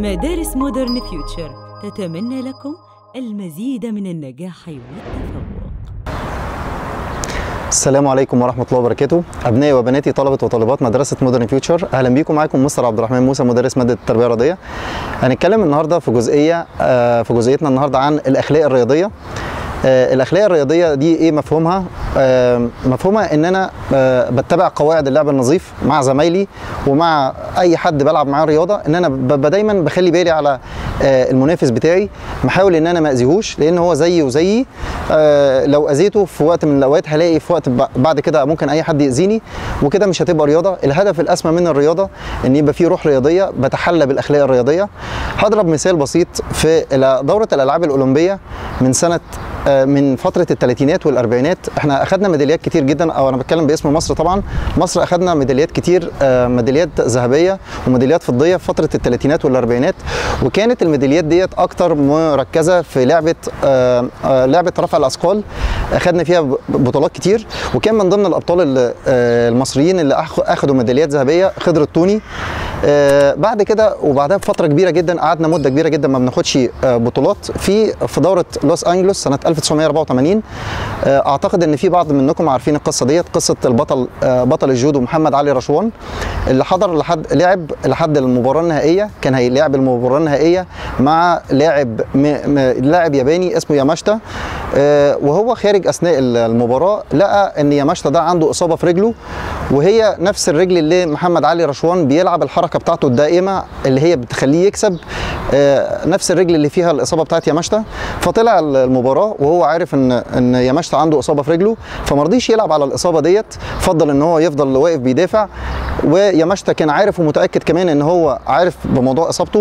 مدارس مودرن فيوتشر تتمنى لكم المزيد من النجاح والتفوق السلام عليكم ورحمة الله وبركاته أبنائي وبناتي طلبة وطالبات مدرسة مودرن فيوتشر أهلا بيكم معاكم مستر عبد الرحمن موسى مدرس مادة التربية الرياضية هنتكلم النهاردة في جزئية آه، في جزئيتنا النهاردة عن الأخلاق الرياضية آه، الاخلاق الرياضيه دي ايه مفهومها آه، مفهومها ان انا آه، بتبع قواعد اللعب النظيف مع زمايلي ومع اي حد بلعب معاه رياضه ان انا ببقى دايما بخلي بالي على آه، المنافس بتاعي بحاول ان انا ما اذيهوش لان هو زيي وزيي آه، لو اذيته في وقت من الاوقات هلاقي في وقت ب- بعد كده ممكن اي حد ياذيني وكده مش هتبقى رياضه الهدف الاسمى من الرياضه ان يبقى في روح رياضيه بتحلى بالاخلاق الرياضيه هضرب مثال بسيط في ال- دوره الالعاب الاولمبيه من سنه آه، من فتره الثلاثينات والاربعينات احنا اخذنا ميداليات كتير جدا او انا بتكلم باسم مصر طبعا مصر اخذنا ميداليات كتير آه، ميداليات ذهبيه وميداليات فضيه في فتره الثلاثينات والاربعينات وكانت الميداليات ديت اكتر مركزه في لعبه آه، آه، لعبه رفع الاثقال اخذنا فيها ب- بطولات كتير وكان من ضمن الابطال ال- آه، المصريين اللي أخ- اخذوا ميداليات ذهبيه خضر التوني آه، بعد كده وبعدها بفتره كبيره جدا قعدنا مده كبيره جدا ما بناخدش آه، بطولات في في دوره لوس انجلوس سنه 1984 آه، اعتقد ان في بعض منكم عارفين القصه ديت قصه البطل آه، بطل الجودو محمد علي رشوان اللي حضر لحد لعب لحد المباراه النهائيه كان هيلعب المباراه النهائيه مع لاعب م... م... لاعب ياباني اسمه ياماشتا آه، وهو خارج اثناء المباراه لقى ان ياماشتا ده عنده اصابه في رجله وهي نفس الرجل اللي محمد علي رشوان بيلعب الحركه بتاعته الدائمه اللي هي بتخليه يكسب آه، نفس الرجل اللي فيها الاصابه بتاعت ياماشتا فطلع المباراه وهو عارف ان ان ياماشتا عنده اصابه في رجله فما رضيش يلعب على الاصابه ديت فضل ان هو يفضل واقف بيدافع وياماشتا كان عارف ومتاكد كمان ان هو عارف بموضوع اصابته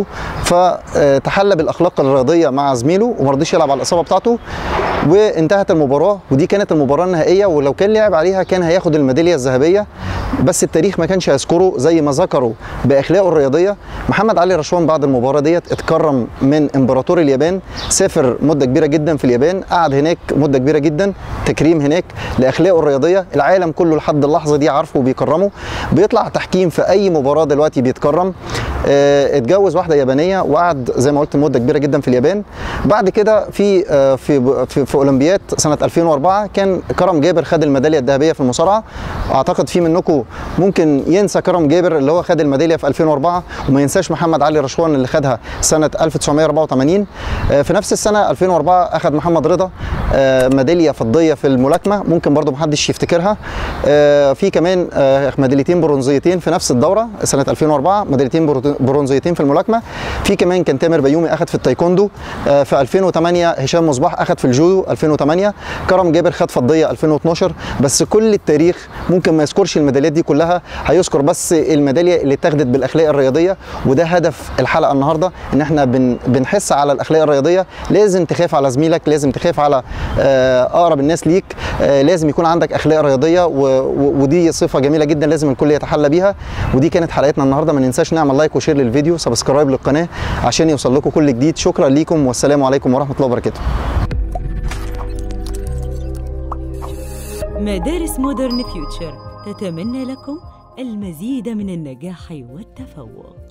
فتحلى بالاخلاق الرياضيه مع زميله وما رضيش يلعب على الاصابه بتاعته وانتهت المباراه ودي كانت المباراه النهائيه ولو كان لعب عليها كان هياخد الميداليه الذهبيه بس التاريخ ما كانش هيذكره زي ما ذكروا باخلاقه الرياضيه محمد علي رشوان بعد المباراه ديت اتكرم من امبراطور اليابان سافر مده كبيره جدا في اليابان قعد هناك مده كبيره جدا تكريم هناك لاخلاقه الرياضيه العالم كله لحد اللحظه دي عارفه وبيكرمه بيطلع تحكيم في اي مباراه دلوقتي بيتكرم آه، اتجوز واحده يابانيه وقعد زي ما قلت مده كبيره جدا في اليابان بعد كده في آه، في في, في اولمبياد سنه 2004 كان كرم جابر خد الميداليه الذهبيه في المصارعه اعتقد في منكم ممكن ينسى كرم جابر اللي هو خد الميداليه في 2004 وما ينساش محمد علي رشوان اللي خدها سنه 1984 آه، في نفس السنه 2004 اخذ محمد رضا آه، ميداليه فضيه في الملاكمه ممكن برضو محدش يفتكرها آه، في كمان آه، ميداليتين برونزيتين في نفس الدوره سنه 2004 ميداليتين برو- برونزيتين في الملاكمه في كمان كان تامر بيومي اخذ في التايكوندو آه، في 2008 هشام مصباح اخذ في الجودو 2008 كرم جابر خد فضيه 2012 بس كل التاريخ ممكن ما يذكرش الميداليات دي كلها هيذكر بس الميداليه اللي اتاخدت بالاخلاق الرياضيه وده هدف الحلقه النهارده ان احنا بن بنحس على الاخلاق الرياضيه لازم تخاف على زميلك لازم تخاف على آه، اقرب الناس ليك آه، لازم يكون عندك اخلاق رياضيه و- و- ودي صفه جميله جدا لازم الكل يتحلى بيها ودي كانت حلقتنا النهارده ما ننساش نعمل لايك وشير للفيديو سبسكرايب للقناه عشان يوصل لكم كل جديد شكرا ليكم والسلام عليكم ورحمه الله وبركاته مدارس مودرن فيوتشر تتمنى لكم المزيد من النجاح والتفوق